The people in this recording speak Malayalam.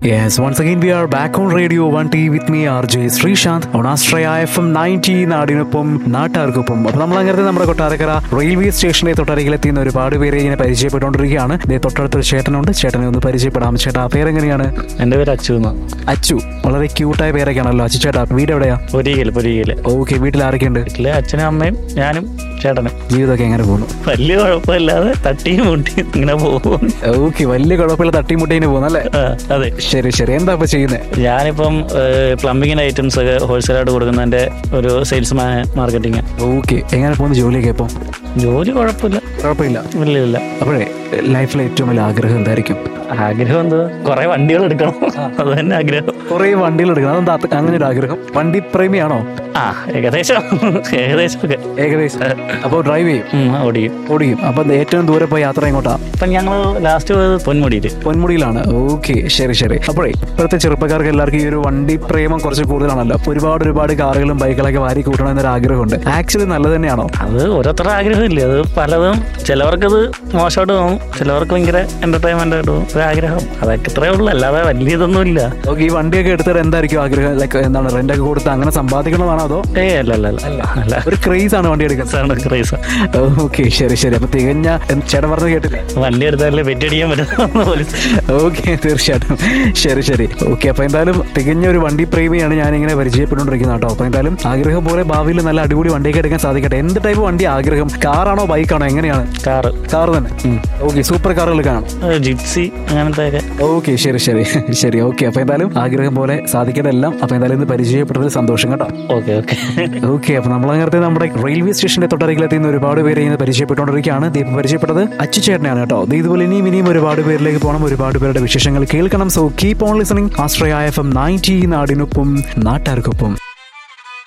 Yes, once again we are back on Radio 1T with me RJ Sreesanth on Astraya FM 90 നാടിനൊപ്പം നാട്ടാർക്കൊപ്പം അപ്പോൾ നമ്മൾ അങ്ങനെ നമ്മുടെ കൊട്ടാരക്കര റെയിൽവേ സ്റ്റേഷനിലെ തൊട്ടരികിലെത്തിയുന്ന ഒരുപാട് പേരെ ഇങ്ങനെ പരിചയപ്പെട്ടുകൊണ്ടിരിക്കുകയാണ് ദേ തൊട്ടടുത്തൊരു ചേട്ടനുണ്ട് ചേട്ടനെ ഒന്ന് പരിചയപ്പെടാം ചേട്ടാ പേരെങ്ങനെയാണ് എന്റെ പേര് അച്ചു എന്നാ അച്ചു വളരെ ക്യൂട്ടായ പേരൊക്കെയാണല്ലോ അച്ചു ചേട്ടാ വീട് എവിടെയാ പൊരികല് പൊരികല് ഓക്കെ വീട്ടിൽ ആരൊക്കെയുണ്ട് വീട്ടില് അച്ഛനും അമ്മയും ഞാനും ചേട്ടനും ജീവിതമൊക്കെ എങ്ങനെ പോകുന്നു വലിയ കുഴപ്പമില്ലാതെ തട്ടിയും മുട്ടിയും ഇങ്ങനെ പോകും ഓക്കെ വലിയ കുഴപ്പമില്ല തട്ടിമുട്ടേന് പോകുന്നല്ലേ ആ, അതെ ശരി ശരി എന്താ ഇപ്പൊ ചെയ്യുന്നത് ഞാനിപ്പം പ്ലംബിങ്ങിന്റെ ഐറ്റംസ് ഒക്കെ ഹോൾസെയിലായിട്ട് കൊടുക്കുന്നതിന്റെ ഒരു സെയിൽസ് മാർക്കറ്റിംഗ് ഓക്കെ എങ്ങനെ പോകുന്നു ജോലിയൊക്കെ ഇപ്പം ജോലി കുഴപ്പമില്ല കുഴപ്പമില്ല ഇല്ല ഇല്ല അപ്പോഴേ ലൈഫിലെ ഏറ്റവും വലിയ ആഗ്രഹം എന്തായിരിക്കും ആഗ്രഹം എന്താ കുറെ വണ്ടികൾ എടുക്കണം അത് തന്നെ ആഗ്രഹം കുറേ വണ്ടികൾ എടുക്കണം അതെന്താ അത് അങ്ങനെ ഒരു ആഗ്രഹം വണ്ടി പ്രേമിയാണോ ആ ഏകദേശം ഏകദേശം ഒക്കെ ഏകദേശം അപ്പോൾ ഡ്രൈവ് ചെയ്യും ഉം, ഓടിക്കും ഓടിക്കും അപ്പൊ ഏറ്റവും ദൂരെ പോയ യാത്ര എങ്ങോട്ടാ ഇപ്പൊ ഞങ്ങൾ ലാസ്റ്റ് പോയത് പൊന്മുടിയില് പൊന്മുടിയിലാണ് ഓക്കെ ശരി ശരി അപ്പോഴേ ഇപ്പോഴത്തെ ചെറുപ്പക്കാർക്ക് എല്ലാവർക്കും ഈ ഒരു വണ്ടി പ്രേമം കുറച്ച് കൂടുതലാണല്ലോ അപ്പൊ ഒരുപാട് ഒരുപാട് കാറുകളും ബൈക്കുകളൊക്കെ വാരി കൂട്ടണം എന്നൊരു ആഗ്രഹമുണ്ട് ആക്ച്വലി നല്ലത് തന്നെയാണോ അത് ഓരോരുത്തരുടെ ആഗ്രഹമില്ലേ അത് പലതും ചിലവർക്കത് മോശമായിട്ട് തോന്നും ചിലവർക്ക് ഭയങ്കര എന്റർടൈൻമെന്റ് ആയിട്ട് തോന്നും ഒരു ആഗ്രഹം അതൊക്കെ ഇത്രേ ഉള്ളൂ അല്ലാതെ വലിയ ഇതൊന്നും ഇല്ല ഓക്കെ ഈ വണ്ടിയൊക്കെ എടുത്തിട്ട് എന്തായിരിക്കും ആഗ്രഹം ലൈക്ക് എന്താണ് റെന്റ് ഒക്കെ കൊടുത്ത് അങ്ങനെ സമ്പാദിക്കണതാണോ അതോ ഏ അല്ല അല്ല അല്ല അല്ല ഒരു ക്രേസ് ആണ് വണ്ടി എടുക്കുന്നത് ക്രൈസ് ഓക്കെ ശരി ശരി അപ്പൊ തികഞ്ഞ എന്ത് ചേട്ടൻ പറഞ്ഞത് കേട്ടില്ലേ വണ്ടി എടുത്താലേ പെറ്റടിക്കാൻ പറ്റുന്ന പോലീസ് ഓക്കെ തീർച്ചയായിട്ടും ശരി ശരി ഓക്കെ അപ്പൊ എന്തായാലും തികഞ്ഞ ഒരു വണ്ടി പ്രേമിയാണ് ഞാൻ ഇങ്ങനെ പരിചയപ്പെട്ടുകൊണ്ടിരിക്കുന്നത് കേട്ടോ അപ്പൊ എന്തായാലും ആഗ്രഹം പോലെ ഭാവിയിൽ നല്ല അടിപൊളി വണ്ടിയൊക്കെ എടുക്കാൻ സാധിക്കട്ടെ എന്ത് ടൈപ്പ് വണ്ടി ആഗ്രഹം കാറാണോ ബൈക്കാണോ എങ്ങനെയാണ് കാറ് കാർ തന്നെ ഓക്കെ സൂപ്പർ കാറുകൾ കാണാം ജിപ്സി അങ്ങനത്തെ ഒക്കെ ഓക്കെ ശരി ശരി ശരി ഓക്കെ അപ്പൊ എന്തായാലും ആഗ്രഹം പോലെ സാധിക്കട്ടെ എല്ലാം അപ്പൊ എന്തായാലും ഇന്ന് പരിചയപ്പെട്ടതിൽ സന്തോഷം കേട്ടോ ഓക്കെ ഓക്കെ ഓക്കെ അപ്പൊ നമ്മൾ അങ്ങനത്തെ നമ്മുടെ റെയിൽവേ സ്റ്റേഷന്റെ തൊട്ടരികിലെത്തിയുന്ന ഒരുപാട് പേരെ ഇങ്ങനെ പരിചയപ്പെട്ടുകൊണ്ടിരിക്കുകയാണ് ദീപ് പരിചയപ്പെട്ടത് അച്ചു ചേട്ടനാണ് കേട്ടോ ദേ ഇതുപോലെ ഇനിയും ഇനിയും ഒരുപാട് പേരിലേക്ക് പോകണം ഒരുപാട് പേരുടെ വിശേഷങ്ങൾ കേൾക്കണം so keep on listening Aashraya F M ninety നാടിനൊപ്പം നാട്ടാർക്കൊപ്പം